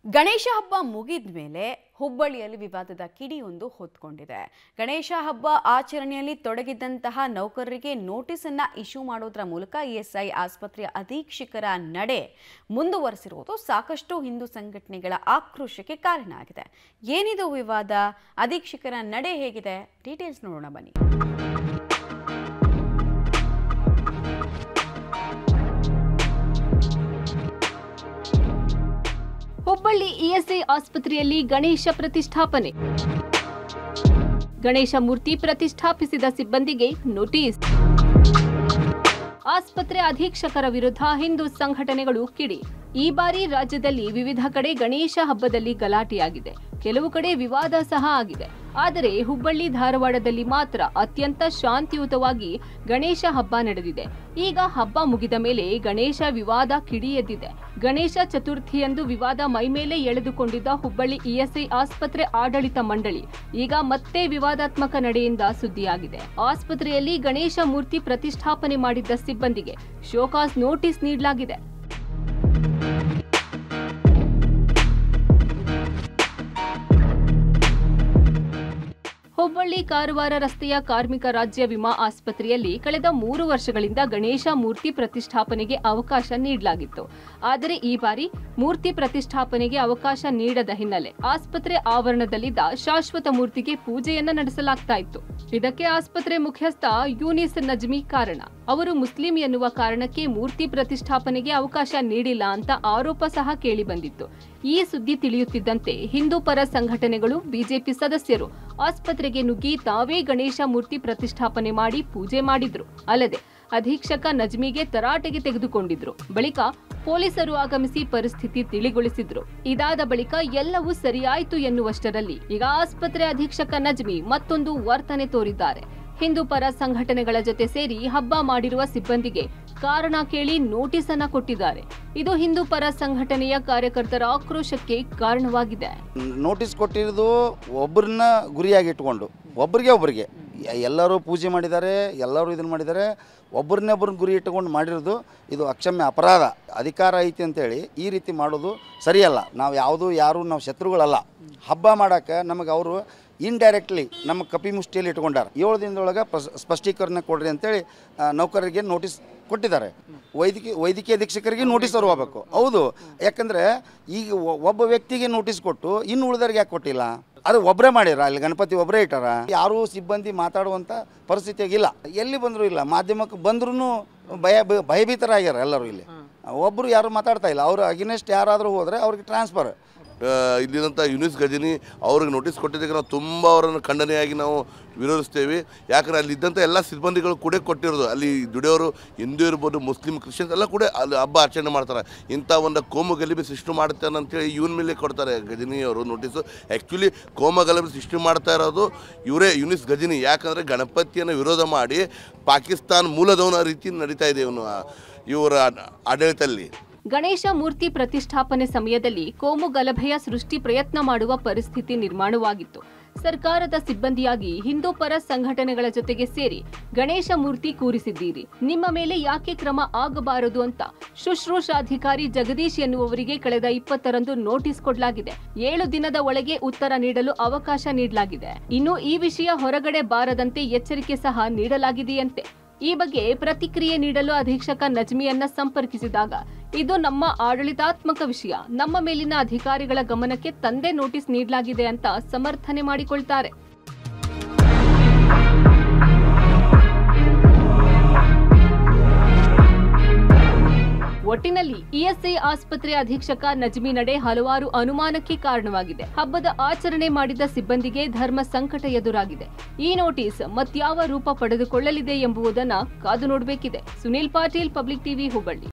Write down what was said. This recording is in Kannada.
ಗಣೇಶ ಹಬ್ಬ ಮುಗಿದ ಮೇಲೆ ಹುಬ್ಬಳ್ಳಿಯಲ್ಲಿ ವಿವಾದದ ಕಿಡಿಯೊಂದು ಹೊತ್ಕೊಂಡಿದೆ ಗಣೇಶ ಹಬ್ಬ ಆಚರಣೆಯಲ್ಲಿ ತೊಡಗಿದ್ದಂತಹ ನೌಕರರಿಗೆ ನೋಟಿಸ್ ಅನ್ನ ಇಶ್ಯೂ ಮಾಡೋದ್ರ ಮೂಲಕ ಇಎಸ್ಐ ಆಸ್ಪತ್ರೆಯ ಅಧೀಕ್ಷಕರ ನಡೆ ಮುಂದುವರೆಸಿರುವುದು ಸಾಕಷ್ಟು ಹಿಂದೂ ಸಂಘಟನೆಗಳ ಆಕ್ರೋಶಕ್ಕೆ ಕಾರಣ ಆಗಿದೆ ಏನಿದು ವಿವಾದ ಅಧೀಕ್ಷಕರ ನಡೆ ಹೇಗಿದೆ ಡೀಟೇಲ್ಸ್ ನೋಡೋಣ ಬನ್ನಿ ಹುಬ್ಬಳ್ಳಿ ಇಎಸ್ಐ ಆಸ್ಪತ್ರೆಯಲ್ಲಿ ಗಣೇಶ ಪ್ರತಿಷ್ಠಾಪನೆ ಗಣೇಶ ಮೂರ್ತಿ ಪ್ರತಿಷ್ಠಾಪಿಸಿದ ಸಿಬ್ಬಂದಿಗೆ ನೋಟಿಸ್ ಆಸ್ಪತ್ರೆ ಅಧೀಕ್ಷಕರ ವಿರುದ್ಧ ಹಿಂದೂ ಸಂಘಟನೆಗಳು ಕಿಡಿ ಈ ಬಾರಿ ರಾಜ್ಯದಲ್ಲಿ ವಿವಿಧ ಕಡೆ ಗಣೇಶ ಹಬ್ಬದಲ್ಲಿ ಗಲಾಟೆಯಾಗಿದೆ ಕೆಲವು ಕಡೆ ವಿವಾದ ಸಹ ಆಗಿದೆ ಆದರೆ ಹುಬ್ಬಳ್ಳಿ ಧಾರವಾಡದಲ್ಲಿ ಮಾತ್ರ ಅತ್ಯಂತ ಶಾಂತಿಯುತವಾಗಿ ಗಣೇಶ ಹಬ್ಬ ನಡೆದಿದೆ ಈಗ ಹಬ್ಬ ಮುಗಿದ ಮೇಲೆ ಗಣೇಶ ವಿವಾದ ಕಿಡಿಯೆದ್ದಿದೆ ಗಣೇಶ ಚತುರ್ಥಿಯಂದು ವಿವಾದ ಮೈಮೇಲೆ ಎಳೆದುಕೊಂಡಿದ್ದ ಹುಬ್ಬಳ್ಳಿ ಇಎಸ್ಐ ಆಸ್ಪತ್ರೆ ಆಡಳಿತ ಮಂಡಳಿ ಈಗ ಮತ್ತೆ ವಿವಾದಾತ್ಮಕ ನಡೆಯಿಂದ ಸುದ್ದಿಯಾಗಿದೆ ಆಸ್ಪತ್ರೆಯಲ್ಲಿ ಗಣೇಶ ಮೂರ್ತಿ ಪ್ರತಿಷ್ಠಾಪನೆ ಮಾಡಿದ್ದ ಸಿಬ್ಬಂದಿಗೆ ಶೋಕಾಸ್ ನೋಟಿಸ್ ನೀಡಲಾಗಿದೆ ಹುಬ್ಬಳ್ಳಿ ಕಾರವಾರ ರಸ್ತೆಯ ಕಾರ್ಮಿಕ ರಾಜ್ಯ ವಿಮಾ ಆಸ್ಪತ್ರೆಯಲ್ಲಿ ಕಳೆದ ಮೂರು ವರ್ಷಗಳಿಂದ ಗಣೇಶ ಮೂರ್ತಿ ಪ್ರತಿಷ್ಠಾಪನೆಗೆ ಅವಕಾಶ ನೀಡಲಾಗಿತ್ತು ಆದರೆ ಈ ಬಾರಿ ಮೂರ್ತಿ ಪ್ರತಿಷ್ಠಾಪನೆಗೆ ಅವಕಾಶ ನೀಡದ ಹಿನ್ನೆಲೆ ಆಸ್ಪತ್ರೆ ಆವರಣದಲ್ಲಿದ್ದ ಶಾಶ್ವತ ಮೂರ್ತಿಗೆ ಪೂಜೆಯನ್ನ ನಡೆಸಲಾಗ್ತಾ ಇತ್ತು ಇದಕ್ಕೆ ಆಸ್ಪತ್ರೆ ಮುಖ್ಯಸ್ಥ ಯೂನಿಸ್ ನಜ್ಮಿ ಕಾರಣ ಅವರು ಮುಸ್ಲಿಂ ಎನ್ನುವ ಕಾರಣಕ್ಕೆ ಮೂರ್ತಿ ಪ್ರತಿಷ್ಠಾಪನೆಗೆ ಅವಕಾಶ ನೀಡಿಲ್ಲ ಅಂತ ಆರೋಪ ಸಹ ಕೇಳಿಬಂದಿತ್ತು ಈ ಸುದ್ದಿ ತಿಳಿಯುತ್ತಿದ್ದಂತೆ ಹಿಂದೂ ಪರ ಸಂಘಟನೆಗಳು ಬಿಜೆಪಿ ಸದಸ್ಯರು ಆಸ್ಪತ್ರೆಗೆ ನುಗ್ಗಿ ತಾವೇ ಗಣೇಶ ಮೂರ್ತಿ ಪ್ರತಿಷ್ಠಾಪನೆ ಮಾಡಿ ಪೂಜೆ ಮಾಡಿದ್ರು ಅಲ್ಲದೆ ಅಧೀಕ್ಷಕ ನಜ್ಮಿಗೆ ತರಾಟೆಗೆ ತೆಗೆದುಕೊಂಡಿದ್ರು ಬಳಿಕ ಪೊಲೀಸರು ಆಗಮಿಸಿ ಪರಿಸ್ಥಿತಿ ತಿಳಿಗೊಳಿಸಿದ್ರು ಇದಾದ ಬಳಿಕ ಎಲ್ಲವೂ ಸರಿಯಾಯಿತು ಎನ್ನುವಷ್ಟರಲ್ಲಿ ಈಗ ಆಸ್ಪತ್ರೆ ಅಧೀಕ್ಷಕ ನಜ್ಮಿ ಮತ್ತೊಂದು ವರ್ತನೆ ತೋರಿದ್ದಾರೆ ಹಿಂದೂ ಪರ ಸಂಘಟನೆಗಳ ಜೊತೆ ಸೇರಿ ಹಬ್ಬ ಮಾಡಿರುವ ಸಿಬ್ಬಂದಿಗೆ ಕಾರಣ ಕೇಳಿ ನೋಟಿಸ್ ಅನ್ನ ಕೊಟ್ಟಿದ್ದಾರೆ ಇದು ಹಿಂದೂ ಪರ ಸಂಘಟನೆಯ ಕಾರ್ಯಕರ್ತರ ಆಕ್ರೋಶಕ್ಕೆ ಕಾರಣವಾಗಿದೆ ನೋಟಿಸ್ ಕೊಟ್ಟಿರೋದು ಒಬ್ಬರನ್ನ ಗುರಿಯಾಗಿ ಇಟ್ಕೊಂಡು ಒಬ್ಬರಿಗೆ ಒಬ್ಬರಿಗೆ ಎ- ಎಲ್ಲರೂ ಪೂಜೆ ಮಾಡಿದ್ದಾರೆ ಎಲ್ಲರೂ ಇದನ್ನು ಮಾಡಿದ್ದಾರೆ ಒಬ್ಬರನ್ನೇ ಒಬ್ಬರನ್ನ ಗುರಿ ಇಟ್ಟುಕೊಂಡು ಮಾಡಿರೋದು ಇದು ಅಕ್ಷಮ್ಯ ಅಪರಾಧ ಅಧಿಕಾರ ಐತಿ ಅಂತೇಳಿ ಈ ರೀತಿ ಮಾಡೋದು ಸರಿಯಲ್ಲ ನಾವು ಯಾವುದು ಯಾರು ನಾವು ಶತ್ರುಗಳಲ್ಲ ಹಬ್ಬ ಮಾಡೋಕ್ಕೆ ನಮಗೆ ಅವರು ಇಂಡೈರೆಕ್ಟ್ಲಿ ನಮ್ಮ ಕಪಿ ಮುಷ್ಟಿಯಲ್ಲಿ ಇಟ್ಕೊಂಡಾರ ಏಳು ದಿನದೊಳಗೆ ಪ್ರಸ್- ಸ್ಪಷ್ಟೀಕರಣ ಕೊಡ್ರಿ ಅಂತೇಳಿ ಆ, ನೌಕರರಿಗೆ ನೋಟಿಸ್ ಕೊಟ್ಟಿದ್ದಾರೆ ವೈದ್ಯಕೀಯ ವೈದ್ಯಕೀಯ ಅಧೀಕ್ಷಕರಿಗೆ ನೋಟಿಸ್ ಅವ್ರು ಹೋಗ್ಬೇಕು ಹೌದು ಯಾಕಂದರೆ ಈಗ ಒ- ಒಬ್ಬ ವ್ಯಕ್ತಿಗೆ ನೋಟಿಸ್ ಕೊಟ್ಟು ಇನ್ನು ಉಳಿದವ್ರಿಗೆ ಯಾಕೆ ಕೊಟ್ಟಿಲ್ಲ ಅದು ಒಬ್ಬರೇ ಮಾಡ್ಯಾರ ಅಲ್ಲಿ ಗಣಪತಿ ಒಬ್ಬರೇ ಇಟ್ಟಾರ ಯಾರೂ ಸಿಬ್ಬಂದಿ ಮಾತಾಡುವಂಥ ಪರಿಸ್ಥಿತಿಯಾಗಿಲ್ಲ ಎಲ್ಲಿ ಬಂದರೂ ಇಲ್ಲ ಮಾಧ್ಯಮಕ್ಕೆ ಬಂದ್ರೂ ಭಯ ಭಯಭೀತರಾಗ್ಯಾರ ಎಲ್ಲರೂ ಇಲ್ಲಿ ಒಬ್ಬರು ಯಾರು ಮಾತಾಡ್ತಾ ಇಲ್ಲ ಅವ್ರು ಅಗಿನೆಸ್ಟ್ ಯಾರಾದರೂ ಹೋದರೆ ಅವ್ರಿಗೆ ಟ್ರಾನ್ಸ್ಫರ್ ಆ, ಇಲ್ಲಿದಂಥ ಯುನಿಸ್ ಗಜನಿ ಅವ್ರಿಗೆ ನೋಟಿಸ್ ಕೊಟ್ಟಿದ್ದಕ್ಕೆ ನಾವು ತುಂಬ ಅವರನ್ನು ಖಂಡನೆಯಾಗಿ ನಾವು ವಿರೋಧಿಸ್ತೇವೆ ಯಾಕಂದ್ರೆ ಅಲ್ಲಿ ಇದ್ದಂಥ ಎಲ್ಲ ಸಿಬ್ಬಂದಿಗಳು ಕೂಡ ಕೊಟ್ಟಿರೋದು ಅಲ್ಲಿ ದುಡಿಯೋರು ಹಿಂದೂ ಇರ್ಬೋದು ಮುಸ್ಲಿಂ ಕ್ರಿಶ್ಚಿಯನ್ಸ್ ಎಲ್ಲ ಕೂಡ ಅಲ್ಲಿ ಹಬ್ಬ ಆಚರಣೆ ಮಾಡ್ತಾರೆ ಇಂಥ ಒಂದು ಕೋಮು ಗಲಭೆ ಸೃಷ್ಟಿ ಮಾಡ್ತಾನೆ ಅಂತೇಳಿ ಇವನ್ ಮೇಲೆ ಕೊಡ್ತಾರೆ ಗಜನಿ ಅವರು ನೋಟಿಸು ಆ್ಯಕ್ಚುಲಿ ಕೋಮ ಗಲಭೆ ಸೃಷ್ಟಿ ಮಾಡ್ತಾ ಇರೋದು ಇವರೇ ಯುನಿಸ್ ಗಜನಿ ಯಾಕಂದರೆ ಗಣಪತಿಯನ್ನು ವಿರೋಧ ಮಾಡಿ ಪಾಕಿಸ್ತಾನ ಮೂಲದವನ ರೀತಿ ನಡೀತಾ ಇದೆ ಇವನು ಇವರ ಆಡಳಿತದಲ್ಲಿ ಗಣೇಶ ಮೂರ್ತಿ ಪ್ರತಿಷ್ಠಾಪನೆ ಸಮಯದಲ್ಲಿ ಕೋಮು ಗಲಭೆಯ ಸೃಷ್ಟಿ ಪ್ರಯತ್ನ ಮಾಡುವ ಪರಿಸ್ಥಿತಿ ನಿರ್ಮಾಣವಾಗಿತ್ತು ಸರ್ಕಾರದ ಸಿಬ್ಬಂದಿಯಾಗಿ ಹಿಂದೂ ಪರ ಸಂಘಟನೆಗಳ ಜೊತೆಗೆ ಸೇರಿ ಗಣೇಶ ಮೂರ್ತಿ ಕೂರಿಸಿದ್ದೀರಿ ನಿಮ್ಮ ಮೇಲೆ ಯಾಕೆ ಕ್ರಮ ಆಗಬಾರದು ಅಂತ ಶುಶ್ರೂಷಾಧಿಕಾರಿ ಜಗದೀಶ್ ಎನ್ನುವವರಿಗೆ ಕಳೆದ ಇಪ್ಪತ್ತರಂದು ನೋಟಿಸ್ ಕೊಡಲಾಗಿದೆ ಏಳು ದಿನದ ಒಳಗೆ ಉತ್ತರ ನೀಡಲು ಅವಕಾಶ ನೀಡಲಾಗಿದೆ ಇನ್ನು ಈ ವಿಷಯ ಹೊರಗಡೆ ಬಾರದಂತೆ ಎಚ್ಚರಿಕೆ ಸಹ ನೀಡಲಾಗಿದೆಯಂತೆ ಈ ಬಗ್ಗೆ ಪ್ರತಿಕ್ರಿಯೆ ನೀಡಲು ಅಧೀಕ್ಷಕ ನಜ್ಮಿಯನ್ನ ಸಂಪರ್ಕಿಸಿದಾಗ ಇದು ನಮ್ಮ ಆಡಳಿತಾತ್ಮಕ ವಿಷಯ ನಮ್ಮ ಮೇಲಿನ ಅಧಿಕಾರಿಗಳ ಗಮನಕ್ಕೆ ತಂದೆ ನೋಟಿಸ್ ನೀಡಲಾಗಿದೆ ಅಂತ ಸಮರ್ಥನೆ ಮಾಡಿಕೊಳ್ತಾರೆ ಒಟ್ಟಿನಲ್ಲಿ ಇಎಸ್ಐ ಆಸ್ಪತ್ರೆ ಅಧೀಕ್ಷಕ ನಜ್ಮಿ ನಡೆ ಹಲವಾರು ಅನುಮಾನಕ್ಕೆ ಕಾರಣವಾಗಿದೆ ಹಬ್ಬದ ಆಚರಣೆ ಮಾಡಿದ ಸಿಬ್ಬಂದಿಗೆ ಧರ್ಮ ಸಂಕಟ ಎದುರಾಗಿದೆ ಈ ನೋಟಿಸ್ ಮತ್ಯಾವ ರೂಪ ಪಡೆದುಕೊಳ್ಳಲಿದೆ ಎಂಬುದನ್ನ ಕಾದು ನೋಡಬೇಕಿದೆ ಸುನೀಲ್ ಪಾಟೀಲ್ ಪಬ್ಲಿಕ್ ಟಿವಿ ಹುಬ್ಬಳ್ಳಿ